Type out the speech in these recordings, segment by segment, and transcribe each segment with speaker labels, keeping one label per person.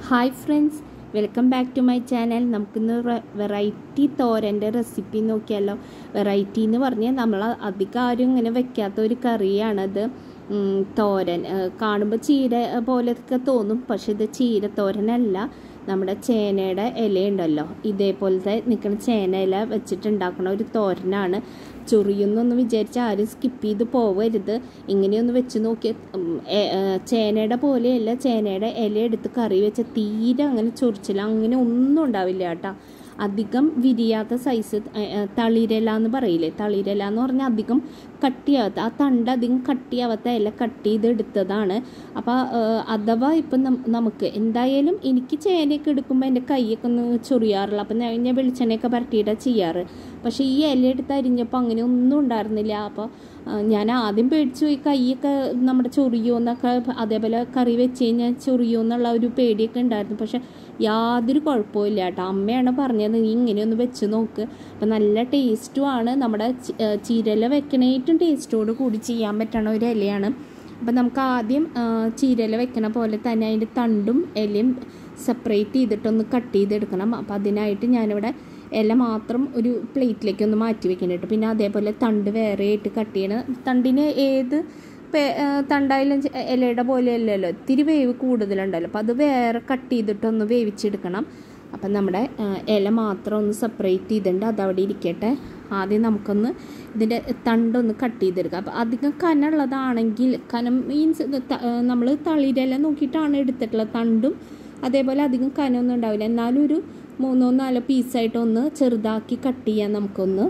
Speaker 1: hi friends welcome back to my channel നമുക്കിന്ന് variety തോരൻ്റെ recipe നോക്കിയാലോ വെറൈറ്റി എന്ന് പറഞ്ഞാൽ നമ്മൾ അധികം ആരും ഇങ്ങനെ വെക്കാത്ത ഒരു കറിയാണത് ഉം, തോരൻ കാണുമ്പോൾ ചീര പോലെയൊക്കെ തോന്നും പക്ഷെ ഇത് ചീര തോരനല്ല നമ്മുടെ ചേനയുടെ ഇലയുണ്ടല്ലോ ഇതേപോലത്തെ നിൽക്കുന്ന ചേന ഇല വെച്ചിട്ടുണ്ടാക്കുന്ന ഒരു തോരനാണ് ചൊറിയുന്നൊന്ന് വിചാരിച്ച് ആരും സ്കിപ്പ് ചെയ്ത് പോവരുത് ഇങ്ങനെയൊന്ന് വെച്ച് നോക്കി ചേനയുടെ പോലെയല്ല ചേനയുടെ ഇല എടുത്ത് കറി വെച്ച തീരെ അങ്ങനെ ചൊറിച്ചില്ല അങ്ങനെ ഒന്നും ഉണ്ടാവില്ല കേട്ടോ അധികം വിരിയാത്ത സൈസ് തളിരല എന്ന് പറയില്ലേ തളിരല എന്ന് പറഞ്ഞാൽ അധികം കട്ടിയാവാത്ത ആ തണ്ട് അധികം കട്ടിയാവാത്ത ഇല കട്ട് ചെയ്ത് എടുത്തതാണ് അപ്പോൾ അഥവാ ഇപ്പം നമുക്ക് എന്തായാലും എനിക്ക് ചേനയൊക്കെ എടുക്കുമ്പോൾ എൻ്റെ കൈയൊക്കെ ഒന്ന് ചൊറിയാറില്ല അപ്പം ഞാൻ ഞാൻ വെളിച്ചെണ്ണയൊക്കെ പരട്ടിയിട്ടാണ് ചെയ്യാറ് പക്ഷേ ഈ ഇല എടുത്ത് അരിഞ്ഞപ്പോൾ അങ്ങനെ ഒന്നും ഉണ്ടായിരുന്നില്ല അപ്പോൾ ഞാൻ ആദ്യം പേടിച്ചു പോയി കൈയൊക്കെ നമ്മുടെ ചൊറിയോ എന്നൊക്കെ അതേപോലെ കറി വെച്ച് കഴിഞ്ഞാൽ ചൊറിയോ എന്നുള്ള ഒരു പേടിയൊക്കെ ഉണ്ടായിരുന്നു പക്ഷെ യാതൊരു കുഴപ്പമില്ല കേട്ടോ അമ്മയാണ് പറഞ്ഞത് നീ ഇങ്ങനെയൊന്ന് വെച്ച് നോക്ക് അപ്പം നല്ല ടേസ്റ്റുമാണ് നമ്മുടെ ചീരല വെക്കണേറ്റവും ടേസ്റ്റോട് കൂടി ചെയ്യാൻ പറ്റണ ഒരു ഇലയാണ് അപ്പം നമുക്ക് ആദ്യം ചീരല വെക്കണ പോലെ തന്നെ അതിൻ്റെ തണ്ടും ഇലയും സെപ്പറേറ്റ് ചെയ്തിട്ടൊന്ന് കട്ട് ചെയ്തെടുക്കണം അപ്പം അതിനായിട്ട് ഞാനിവിടെ ഇല മാത്രം ഒരു പ്ലേറ്റിലേക്ക് ഒന്ന് മാറ്റി വെക്കുന്നുണ്ട് പിന്നെ അതേപോലെ തണ്ട് വേറെ ആയിട്ട് കട്ട് ചെയ്യണം തണ്ടിന് ഏത് തണ്ടായാലും ഇലയുടെ പോലെ അല്ലല്ലോ ഇത്തിരി വേവ് കൂടുതലുണ്ടല്ലോ അപ്പോൾ അത് വേറെ കട്ട് ചെയ്തിട്ടൊന്ന് വേവിച്ചെടുക്കണം അപ്പം നമ്മുടെ ഇല മാത്രം ഒന്ന് സെപ്പറേറ്റ് ചെയ്തിട്ടുണ്ട് അതവിടെ ഇരിക്കട്ടെ ആദ്യം നമുക്കൊന്ന് ഇതിൻ്റെ തണ്ടൊന്ന് കട്ട് ചെയ്തെടുക്കാം അപ്പോൾ അധികം കനമുള്ളതാണെങ്കിൽ കനം മീൻസ് നമ്മൾ തളിരില നോക്കിയിട്ടാണ് എടുത്തിട്ടുള്ളത് തണ്ടും അതേപോലെ അധികം കനമൊന്നും ഉണ്ടാവില്ല എന്നാലും ഒരു മൂന്നോ നാലോ പീസായിട്ട് ഒന്ന് ചെറുതാക്കി കട്ട് ചെയ്യാൻ നമുക്കൊന്ന്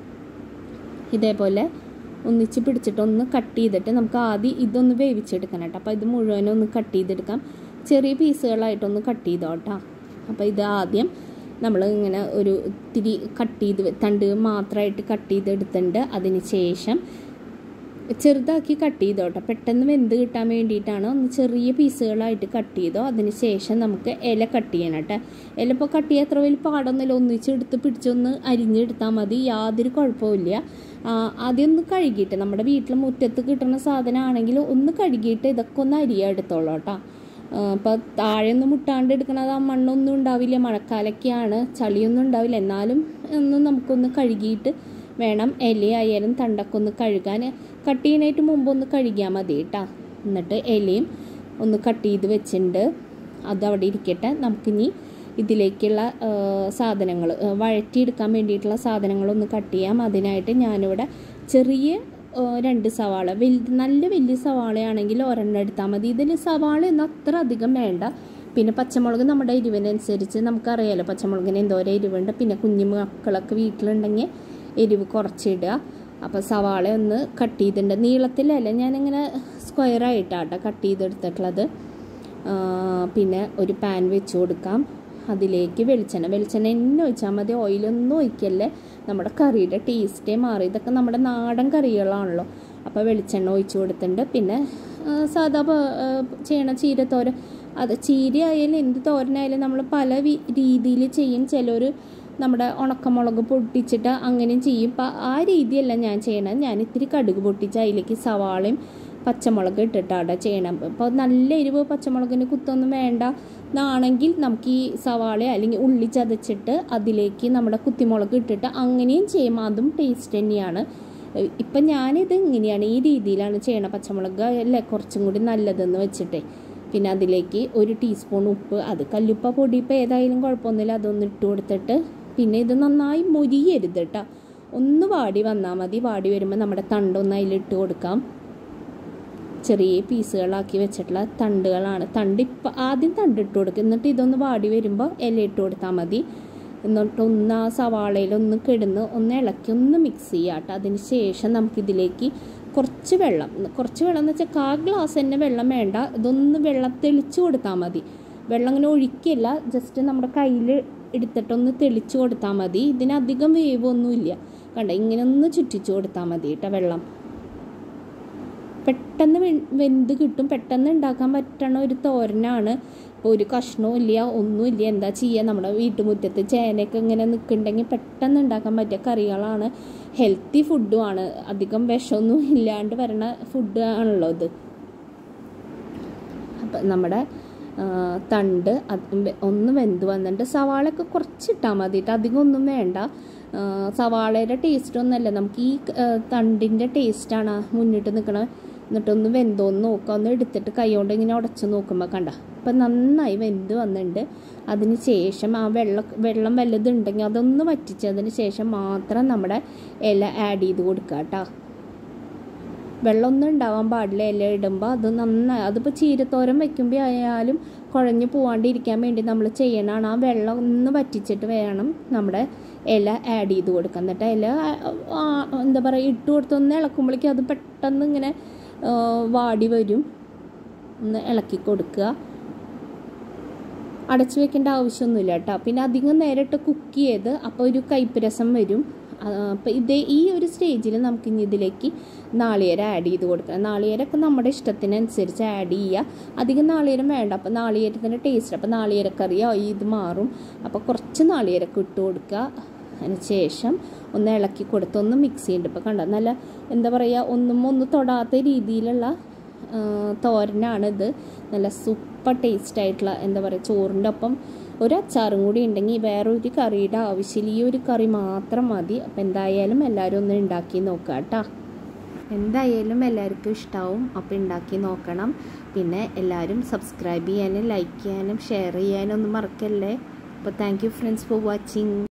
Speaker 1: ഇതേപോലെ ഒന്നിച്ച് പിടിച്ചിട്ട് ഒന്ന് കട്ട് ചെയ്തിട്ട് നമുക്ക് ആദ്യം ഇതൊന്ന് വേവിച്ചെടുക്കണം കേട്ടോ അപ്പോൾ ഇത് മുഴുവനും ഒന്ന് കട്ട് ചെയ്തെടുക്കാം ചെറിയ പീസുകളായിട്ടൊന്ന് കട്ട് ചെയ്തോട്ടോ അപ്പോൾ ഇത് ആദ്യം നമ്മൾ ഇങ്ങനെ ഒരു ഇത്തിരി കട്ട് ചെയ്ത് തണ്ട് മാത്രമായിട്ട് കട്ട് ചെയ്തെടുത്തിട്ടുണ്ട് അതിന് ശേഷം ചെറുതാക്കി കട്ട് ചെയ്തോട്ടെ പെട്ടെന്ന് വെന്ത് കിട്ടാൻ വേണ്ടിയിട്ടാണ് ഒന്ന് ചെറിയ പീസുകളായിട്ട് കട്ട് ചെയ്തോ അതിന് ശേഷം നമുക്ക് ഇല കട്ട് ചെയ്യണം കേട്ടോ ഇല ഇപ്പോൾ കട്ട് ചെയ്യാൻ അത്ര വലിയ പാടൊന്നുമില്ല ഒന്നിച്ചെടുത്ത് പിടിച്ചൊന്ന് അരിഞ്ഞെടുത്താൽ മതി യാതൊരു കുഴപ്പമില്ല ആദ്യം ഒന്ന് കഴുകിയിട്ട് നമ്മുടെ വീട്ടിൽ മുറ്റത്ത് കിട്ടുന്ന സാധനമാണെങ്കിൽ ഒന്ന് കഴുകിയിട്ട് ഇതൊക്കെ ഒന്ന് അരിയ എടുത്തോളൂ കേട്ടോ ഇപ്പോൾ താഴെ ഒന്നും മുട്ടാണ്ട് എടുക്കണത് ആ മണ്ണൊന്നും ഉണ്ടാവില്ല മഴക്കാലൊക്കെയാണ് ചളിയൊന്നും ഉണ്ടാവില്ല എന്നാലും ഒന്ന് നമുക്കൊന്ന് കഴുകിയിട്ട് വേണം ഇലയായാലും തണ്ടൊക്കെ ഒന്ന് കഴുകാൻ കട്ട് ചെയ്യാനായിട്ട് മുമ്പ് ഒന്ന് കഴുകിയാൽ മതി കേട്ടോ എന്നിട്ട് ഇലയും ഒന്ന് കട്ട് ചെയ്ത് വെച്ചിട്ടുണ്ട് അത് അവിടെ ഇരിക്കട്ടെ നമുക്കിനി ഇതിലേക്കുള്ള സാധനങ്ങൾ വഴറ്റിയെടുക്കാൻ വേണ്ടിയിട്ടുള്ള സാധനങ്ങളൊന്ന് കട്ട് ചെയ്യാം അതിനായിട്ട് ഞാനിവിടെ ചെറിയ രണ്ട് സവാള വലുത് നല്ല വലിയ സവാളയാണെങ്കിൽ ഒരെണ്ണം എടുത്താൽ മതി ഇതിൽ സവാള ഒന്നും അത്ര അധികം വേണ്ട പിന്നെ പച്ചമുളക് നമ്മുടെ എരിവിനനുസരിച്ച് നമുക്കറിയാലോ പച്ചമുളകിന് എന്തോരം എരിവുണ്ട് പിന്നെ കുഞ്ഞു മക്കളൊക്കെ വീട്ടിലുണ്ടെങ്കിൽ എരിവ് കുറച്ചിടുക അപ്പോൾ സവാള ഒന്ന് കട്ട് ചെയ്തിട്ടുണ്ട് നീളത്തിലല്ല ഞാനിങ്ങനെ സ്ക്വയറായിട്ടാട്ടോ കട്ട് ചെയ്തെടുത്തിട്ടുള്ളത് പിന്നെ ഒരു പാൻ വെച്ച് കൊടുക്കാം അതിലേക്ക് വെളിച്ചെണ്ണ വെളിച്ചെണ്ണ എന്നെ ഒഴിച്ചാൽ മതി ഓയിലൊന്നും ഒഴിക്കല്ലേ നമ്മുടെ കറിയുടെ ടേസ്റ്റേ മാറി ഇതൊക്കെ നമ്മുടെ നാടൻ കറികളാണല്ലോ അപ്പോൾ വെളിച്ചെണ്ണ ഒഴിച്ചു കൊടുത്തിട്ടുണ്ട് പിന്നെ സാധാ ചെയ്യണ ചീരത്തോരൻ അത് ചീര ആയാലും എന്ത് തോരനായാലും നമ്മൾ പല രീതിയിൽ ചെയ്യും ചിലർ നമ്മുടെ ഉണക്കമുളക് പൊട്ടിച്ചിട്ട് അങ്ങനെയും ചെയ്യും അപ്പം ആ രീതിയല്ല ഞാൻ ചെയ്യണത് ഞാൻ ഇത്തിരി കടുക് പൊട്ടിച്ച് അതിലേക്ക് സവാളയും പച്ചമുളക് ഇട്ടിട്ടാണ് ചെയ്യണം അപ്പോൾ നല്ല എരിവ് പച്ചമുളകിന് കുത്തൊന്നും വേണ്ട എന്നാണെങ്കിൽ നമുക്ക് ഈ സവാള അല്ലെങ്കിൽ ഉള്ളി ചതച്ചിട്ട് അതിലേക്ക് നമ്മുടെ കുത്തിമുളക് ഇട്ടിട്ട് അങ്ങനെയും ചെയ്യുമ്പോൾ അതും ടേസ്റ്റ് തന്നെയാണ് ഇപ്പം ഞാനിത് ഇങ്ങനെയാണ് ഈ രീതിയിലാണ് ചെയ്യണത് പച്ചമുളക് അല്ലേ കുറച്ചും കൂടി നല്ലതെന്ന് വെച്ചിട്ടേ പിന്നെ അതിലേക്ക് ഒരു ടീസ്പൂൺ ഉപ്പ് അത് കല്ലുപ്പ പൊടി ഇപ്പോൾ ഏതായാലും കുഴപ്പമൊന്നുമില്ല അതൊന്ന് ഇട്ട് കൊടുത്തിട്ട് പിന്നെ ഇത് നന്നായി മൊരിയരുത് കേട്ടോ ഒന്ന് വാടി വന്നാൽ മതി വാടി വരുമ്പോൾ നമ്മുടെ തണ്ടൊന്ന് അതിലിട്ട് കൊടുക്കാം ചെറിയ പീസുകളാക്കി വെച്ചിട്ടുള്ള തണ്ടുകളാണ് തണ്ട് ഇപ്പം ആദ്യം തണ്ട് ഇട്ട് കൊടുക്കുക എന്നിട്ട് ഇതൊന്ന് വാടി വരുമ്പോൾ ഇല ഇട്ട് കൊടുത്താൽ മതി എന്നിട്ട് ഒന്ന് ആ സവാളയിലൊന്ന് കിടന്ന് ഒന്ന് ഇളക്കി ഒന്ന് മിക്സ് ചെയ്യുക കേട്ടോ അതിന് ശേഷം നമുക്കിതിലേക്ക് കുറച്ച് വെള്ളം കുറച്ച് വെള്ളം എന്ന് വെച്ചാൽ കാ ഗ്ലാസ് തന്നെ വെള്ളം വേണ്ട ഇതൊന്ന് വെള്ളം തെളിച്ച് കൊടുത്താൽ മതി വെള്ളം അങ്ങനെ ഒഴിക്കില്ല ജസ്റ്റ് നമ്മുടെ കയ്യിൽ എടുത്തിട്ടൊന്ന് തെളിച്ച് കൊടുത്താൽ മതി ഇതിനധികം വേവൊന്നുമില്ല കണ്ട ഇങ്ങനെ ഒന്ന് ചുറ്റിച്ച് കൊടുത്താൽ മതി കേട്ടോ വെള്ളം പെട്ടെന്ന് വെന്ത് കിട്ടും പെട്ടെന്ന് ഉണ്ടാക്കാൻ പറ്റണ ഒരു തോരനാണ് ഇപ്പോൾ ഒരു കഷ്ണവും ഇല്ല ഒന്നുമില്ല എന്താ ചെയ്യുക നമ്മുടെ വീട്ടുമുറ്റത്ത് ചേനയൊക്കെ ഇങ്ങനെ നിൽക്കുന്നുണ്ടെങ്കിൽ പെട്ടെന്ന് ഉണ്ടാക്കാൻ പറ്റിയ കറികളാണ് ഹെൽത്തി ഫുഡുമാണ് അധികം വിഷമൊന്നും ഇല്ലാണ്ട് വരണ ഫുഡ് ആണല്ലോ ഇത് അപ്പം നമ്മുടെ ആ, തണ്ട് അത് വെ- ഒന്ന് വെന്ത് വന്നിട്ട് സവാളയൊക്കെ കുറച്ചിട്ടാൽ മതിയിട്ട് അധികം ഒന്നും വേണ്ട ആ, സവാളയുടെ ടേസ്റ്റ് ഒന്നല്ല നമുക്ക് ഈ ആ, തണ്ടിൻ്റെ ടേസ്റ്റാണ് മുന്നിട്ട് നിൽക്കണത് എന്നിട്ടൊന്ന് വെന്തോന്ന് നോക്കുക ഒന്ന് എടുത്തിട്ട് കൈകൊണ്ട് ഇങ്ങനെ ഉടച്ച് നോക്കുമ്പോൾ കണ്ട അപ്പം നന്നായി വെന്ത് വന്നിട്ടുണ്ട് അതിന് ശേഷം ആ വെള്ളം വെള്ളം വല്ലതുണ്ടെങ്കിൽ അതൊന്ന് വറ്റിച്ചതിന് ശേഷം മാത്രം നമ്മുടെ ഇല ആഡ് ചെയ്ത് കൊടുക്കുക കേട്ടോ വെള്ളമൊന്നും ഉണ്ടാവാൻ പാടില്ല ഇല ഇടുമ്പോൾ അത് നന്നായി അതിപ്പോൾ ചീരത്തോരൻ വെക്കുമ്പോൾ ആയാലും കുഴഞ്ഞു പോവാണ്ടിരിക്കാൻ വേണ്ടി നമ്മൾ ചെയ്യണതാണ് ആ വെള്ളം ഒന്ന് വറ്റിച്ചിട്ട് വേണം നമ്മുടെ ഇല ആഡ് ചെയ്ത് കൊടുക്കുക എന്നിട്ട് ഇല ആ, എന്താ പറയുക ഇട്ട് കൊടുത്തൊന്ന് ഇളക്കുമ്പോഴേക്കും അത് പെട്ടെന്ന് ഇങ്ങനെ ആ, വാടി വരും ഒന്ന് ഇളക്കി കൊടുക്കുക അടച്ചു വെക്കേണ്ട ആവശ്യമൊന്നുമില്ല കേട്ടോ പിന്നെ അധികം നേരിട്ട് കുക്ക് ചെയ്ത് അപ്പോൾ ഒരു കയ്പ്പ് രസം വരും അപ്പോൾ ഇതേ ഈ ഒരു സ്റ്റേജിൽ നമുക്ക് ഇനി ഇതിലേക്ക് നാളികേരം ആഡ് ചെയ്ത് കൊടുക്കണം നാളികേരമൊക്കെ നമ്മുടെ ഇഷ്ടത്തിനനുസരിച്ച് ആഡ് ചെയ്യുക അധികം നാളികേരം വേണ്ട അപ്പോൾ നാളികേരത്തിൻ്റെ ടേസ്റ്റ് അപ്പോൾ നാളികേരക്കറിയോ ഇത് മാറും അപ്പോൾ കുറച്ച് നാളികേരമൊക്കെ ഇട്ട് കൊടുക്കുക അതിന് ശേഷം ഒന്ന് ഇളക്കി കൊടുത്ത് ഒന്ന് മിക്സ് ചെയ്യുന്നുണ്ട് ഇപ്പോൾ കണ്ടോ നല്ല എന്താ പറയുക ഒന്നും ഒന്ന് തൊടാത്ത രീതിയിലുള്ള ആ, തോരനാണിത് നല്ല സൂപ്പർ ടേസ്റ്റ് ആയിട്ടുള്ള എന്താ പറയുക ചോറിൻ്റെ ഒപ്പം ഒരു അച്ചാറും കൂടി ഉണ്ടെങ്കിൽ വേറെ ഒരു കറിയുടെ ആവശ്യമില്ല ഈ ഒരു കറി മാത്രം മതി അപ്പം എന്തായാലും എല്ലാവരും ഒന്ന് ഉണ്ടാക്കി നോക്കുക കേട്ടോ എന്തായാലും എല്ലാവർക്കും ഇഷ്ടമാവും അപ്പോൾ ഉണ്ടാക്കി നോക്കണം പിന്നെ എല്ലാവരും സബ്സ്ക്രൈബ് ചെയ്യാനും ലൈക്ക് ചെയ്യാനും ഷെയർ ചെയ്യാനും ഒന്നും മറക്കല്ലേ അപ്പോൾ thank you friends for watching